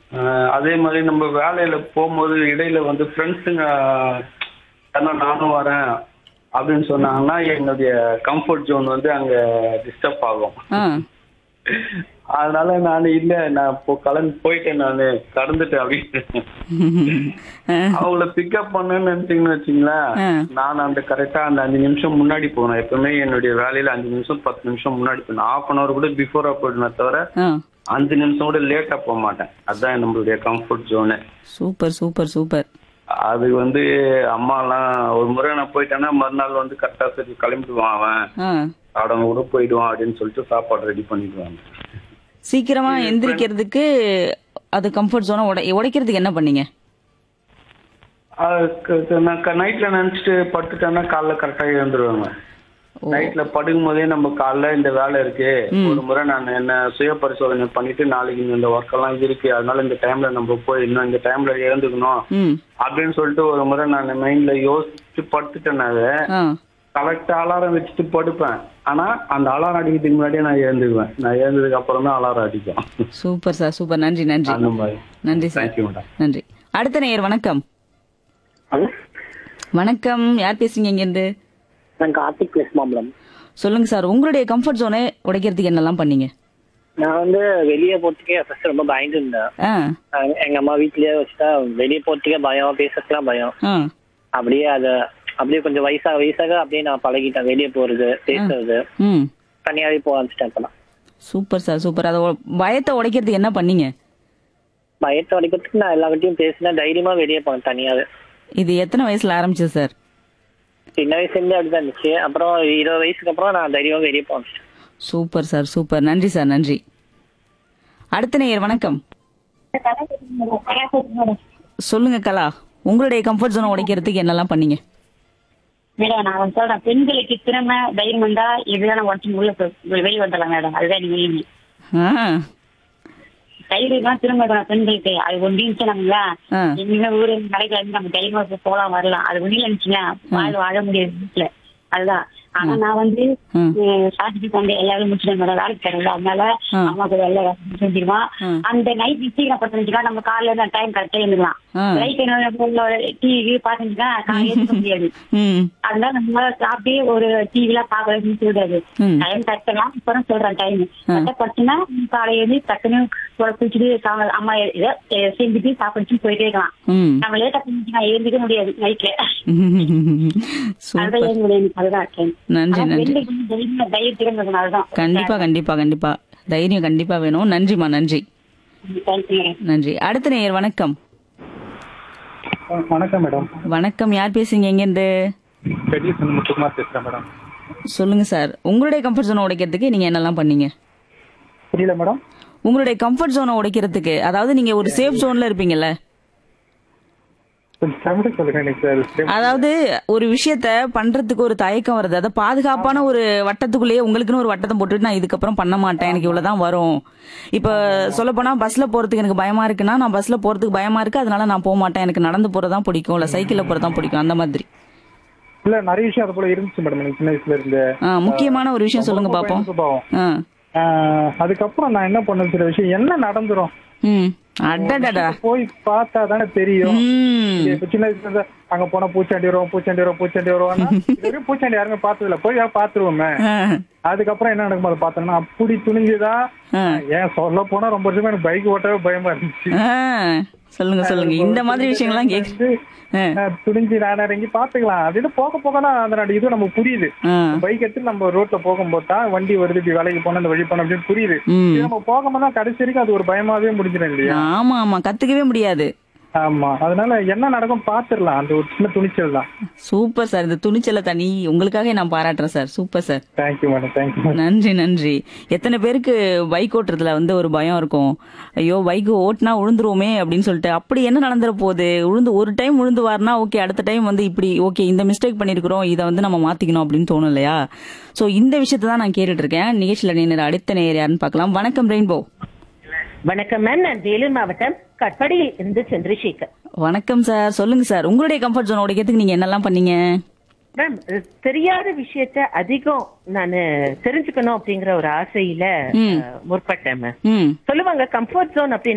ஆஹ் அதே மாதிரி நம்ம வேலையில போகும்போது இடையில வந்து ஃப்ரெண்ட்ஸுங்க ஏன்னா நானும் வரேன் அப்படின்னு சொன்னாங்கன்னா என்னுடைய கம்ஃபர்ட் ஜோன் வந்து அங்க டிஸ்டர்ப் ஆகும் ஆ அதனால நான் இல்ல நான் இப்போ கிளம்பி போயிட்டேன் நான் கடந்துட்டேன் அப்படின்னு ஆ. அவங்கள பிக்கப் பண்ணணும்னு நினைச்சீங்கன்னு வச்சுங்களேன் ஆ. நான் அந்த கரெக்டா அந்த அஞ்சு நிமிஷம் முன்னாடி போகணும் எப்பவுமே என்னுடைய வேலையில அஞ்சு நிமிஷம் பத்து நிமிஷம் முன்னாடி போகணும் ஹாஃப் அன் அவர் கூட பிஃபோரா போயிடுமே தவிர ஆ அஞ்சு நிமிஷம் கூட லேட்டா போக மாட்டேன் அதுதான் நம்மளுடைய comfort zone super super super அது வந்து அம்மாலாம் ஒரு முறை நான் போயிட்டேன்னா மறுநாள் வந்து கரெக்டா சரி கிளம்பிடுவான் அவன் ஆ அவன் கூட போயிடுவான் அப்படின்னு சொல்லிட்டு சாப்பாடு ரெடி பண்ணிடுவாங்க சீக்கிரமா எந்திரிக்கிறதுக்கு அது கம்ஃபர்ட் ஜோனை உடை உடைக்கிறதுக்கு என்ன பண்ணீங்க அதுக்கு நான் நைட்ல நினைச்சிட்டு படுத்துட்டேன்னா காலைல கரெக்டா எழுந்துருவாங்க நைட்ல படுக்கும் போதே நம்ம காலைல இந்த வேலை இருக்கு ஒரு முறை நான் என்ன சுய பரிசோதனை பண்ணிட்டு நாளைக்கு இந்த ஒர்க் எல்லாம் இது இருக்கு அதனால இந்த டைம்ல நம்ம போய் இன்னும் இந்த டைம்ல எழுந்துக்கணும் ம் அப்படின்னு சொல்லிட்டு ஒரு முறை நான் மைண்ட்ல யோசிச்சு படுத்துட்டேனாவே ஆ கரெக்டா அலாரம் வச்சுட்டு படுப்பேன் ஆனா அந்த அலாரம் அடிக்கிறதுக்கு முன்னாடியே நான் எழுந்துக்குவேன் நான் எழுந்ததுக்கு அப்புறம் தான் அலாரம் அடிக்கும் சூப்பர் சார் சூப்பர் நன்றி நன்றி அந்த மாதிரி நன்றி சார் தேங்க்யூ மேடம் நன்றி அடுத்த நேயர் வணக்கம் வணக்கம் யார் பேசுறீங்க இங்கிருந்து நான் கார்த்திக் பேசுமா மேடம் சொல்லுங்க சார் உங்களுடைய கம்ஃபர்ட் ஜோனை உடைக்கிறதுக்கு என்னெல்லாம் பண்ணீங்க நான் வந்து வெளியே போறதுக்கே ஃபர்ஸ்ட் ரொம்ப பயந்து இருந்தேன் ஆ அஹ் எங்க அம்மா வீட்லயே வச்சுட்டா வெளியே போறதுக்கே பயம் பேசறதுலாம் பயம் ஆ அப்படியே அத அப்படியே கொஞ்சம் வயசாக வயசாக அப்படியே நான் பழகிட்டேன் வெளியே போறது பேசுறது ம் தனியாவே போக ஆரம்பிச்சிட்டேன் இப்பெல்லாம் சூப்பர் சார் சூப்பர் அதை உ- பயத்தை உடைக்கிறதுக்கு என்ன பண்ணீங்க பயத்தை வரைக்கிறதுக்கு நான் எல்லார்கிட்டயும் பேசினேன் தைரியமா வெளியே போனேன் தனியாவே இது எத்தனை வயசுல ஆரம்பிச்சது சார் சின்ன வயசுல இருந்தே அப்படிதான் இருந்துச்சு அப்புறம் இருபது வயசுக்கு அப்புறம் நான் தைரியமா வெளியே போக ஆரம்பிச்சிட்டேன் சூப்பர் சார் சூப்பர் நன்றி சார் நன்றி அடுத்த நேயர் வணக்கம் சொல்லுங்க கலா உங்களுடைய கம்ஃபர்ட் ஜோனை உடைக்கிறதுக்கு என்னெல்லாம் பண்ணீங்க மேடம் நான் வந்து சொல்றேன் பெண்களுக்கு திறமை தைரியம் வந்தா எதுதான் உடச்சு உள்ள போய் வெளியே வந்துடலாம் மேடம் அதுதான் நீங்க உண்மை. ஆ தைரியம் தான் திறமை இருக்கணும் பெண்களுக்கு அது ஒன்று இருந்துச்சுனாங்களா ஆ. எங்க ஊரு கடைக்கு வந்து நம்ம தைரியமா போய் போலாம் வரலாம் அது ஒண்ணு இருந்துச்சுங்களா வாழ வாழ முடியாது வீட்டுல அதுதான் ஆனா நான் வந்து ம். சாப்பிட்டு கொண்டு எல்லாரும் முடிச்சுட்டேன் மேடம் வேலைக்கு தரல அதனால ஆ. அம்மாக்கு வேலை செஞ்சிருவான் ம். அந்த நைட் சீக்கிரம் பத்து நம்ம காலையில டைம் கரெக்டா இருந்துக்கலாம் ஆ. லைட் டிவி பாத்துச்சுன்னா காலையில இருக்க முடியாது ம் அதனால நம்ம சாப்பிட்டே ஒரு டிவிலாம் பாக்கணும்னு சொல்றாரு ம். டைம் கட்டலாம் அப்புறம் சொல்றேன் டைம் கரெக்டா படுத்துனா காலையில இருந்து டக்குன்னு குழ- குளிச்சுட்டு சா- அம்மா இதை செஞ்சுட்டு சாப்பிட்டு போயிட்டே இருக்கலாம் ம் நம்ம லேட்டா பண்ணிச்சுனா எழுந்திக்க முடியாது நைட்ல அதுதான் சூப்பர் ஏன் முடியாது அதுதான் இருக்கேன் நன்றி நன்றி தைரியம் தைரியத்திடம் இருக்கணும் அதுதான் கண்டிப்பா கண்டிப்பா கண்டிப்பா தைரியம் கண்டிப்பா வேணும் நன்றிமா நன்றி தேங்க்யூ நன்றி அடுத்த நேயர் வணக்கம் வணக்கம் மேடம் வணக்கம் யார் பேசுறீங்க எங்கேருந்து பெரியசன் முத்துக்குமார் பேசுறேன் மேடம் சொல்லுங்க சார் உங்களுடைய கம்ஃபர்ட் ஜோனை உடைக்கிறதுக்கு நீங்க என்னெல்லாம் பண்ணீங்க புரியல மேடம் உங்களுடைய கம்ஃபர்ட் ஜோனை உடைக்கிறதுக்கு அதாவது நீங்க ஒரு சேஃப் ஜோன்ல இருப்பீங்கல்ல கொஞ்சம் தமிழ் சொல்லுங்க எனக்கு அது சரி. அதாவது ஒரு விஷயத்த பண்றதுக்கு ஒரு தயக்கம் வருது அதை பாதுகாப்பான ஒரு வட்டத்துக்குள்ளேயே உங்களுக்குன்னு ஒரு வட்டத்தை போட்டுட்டு நான் இதுக்கப்புறம் பண்ண மாட்டேன் எனக்கு இவ்வளவுதான் வரும் இப்ப சொல்ல போனா பஸ்ல போறதுக்கு எனக்கு பயமா இருக்குன்னா நான் பஸ்ல போறதுக்கு பயமா இருக்கு அதனால நான் போக மாட்டேன் எனக்கு நடந்து போறதுதான் பிடிக்கும் இல்ல சைக்கிள்ல போறதுதான் பிடிக்கும் அந்த மாதிரி இல்ல நிறைய விஷயம் அது போல இருந்துச்சு மேடம் எனக்கு சின்ன வயசுல இருந்து ஆ, முக்கியமான ஒரு விஷயம் சொல்லுங்க பாப்போம் சுபாவம் ஆ. ஆஹ், அதுக்கப்புறம் நான் என்ன பண்ண சில விஷயம் என்ன நடந்துரும் ம் அடடடா போய் பார்த்தா தானே தெரியும் ம் இப்ப சின்ன வயசுல இருந்து அங்க போனா பூச்சாண்டி வரும் பூச்சாண்டி வரும் பூச்சாண்டி வருவாங்க இது வரைக்கும் பூச்சாண்டி யாருமே பார்த்தது இல்ல போய் பாத்துருவோமே ஆ. அதுக்கப்புறம் என்ன நடக்கும் அதை பார்த்தோம்னா அப்படி துணிஞ்சுதான் ஆ. ஏன் சொல்ல போனா ரொம்ப வருஷமா எனக்கு பைக் ஓட்டவே பயமா இருந்துச்சு ஆ. சொல்லுங்க சொல்லுங்க இந்த மாதிரி விஷயங்கள்லாம் கேக்கு வந்து, ஆ. அஹ், துணிஞ்சு நான் இறங்கி பாத்துக்கலாம் அது இது போக போக தான் அதனோட இது நமக்கு புரியுது ஆ. பைக் எடுத்து நம்ம ரோட்ல போகும்போது தான் வண்டி வருது இப்படி வேலைக்கு போன இந்த வழி போன அப்படின்னு புரியுது ம். இது நம்ம போகும்போது தான் கடைசி வரைக்கும் அது ஒரு பயமாவே முடிஞ்சிடும் இல்லையா ஆமா ஆமா கத்துக்கவே முடியாது ஆமா அதனால என்ன நடக்கும் பாத்துடலாம் அந்த ஒரு சின்ன துணிச்சல் தான் சூப்பர் சார் இந்த துணிச்சலை தனி உங்களுக்காக நான் பாராட்டுறேன் sir super sir thank you madam thank you நன்றி நன்றி எத்தனை பேருக்கு பைக் ஓட்டுறதுல வந்து ஒரு பயம் இருக்கும் ஐயோ பைக் ஓட்டினா விழுந்துருவோமே அப்படின்னு சொல்லிட்டு அப்படி என்ன நடந்துற போகுது விழுந்து ஒரு டைம் விழுந்து வாருனா ஓகே அடுத்த டைம் வந்து இப்படி ஓகே இந்த மிஸ்டேக் பண்ணிருக்கிறோம் இதை வந்து நம்ம மாத்திக்கணும் அப்படின்னு தோணும் இல்லையா சோ இந்த விஷயத்தை தான் நான் கேட்டுட்டு இருக்கேன் நிகழ்ச்சியில நேர் அடுத்த நேர் யாருன்னு பார்க்கலாம் வணக்கம் ரெயின்போ வணக்கம் மேம் நான் வேலூர் மாவட்டம் கட்படியில் இருந்து சந்திரசேகர் வணக்கம் சார் சொல்லுங்க சார் உங்களுடைய கம்ஃபர்ட் ஜோன் உடைக்கிறதுக்கு நீங்க என்னெல்லாம் பண்ணீங்க மேம் தெரியாத விஷயத்த அதிகம் நான் தெரிஞ்சுக்கணும் அப்படிங்கிற ஒரு ஆசையில ம். அஹ், முற்பட்டேன் மேம் ம் சொல்லுவாங்க கம்ஃபர்ட் ஜோன் அப்படின்னு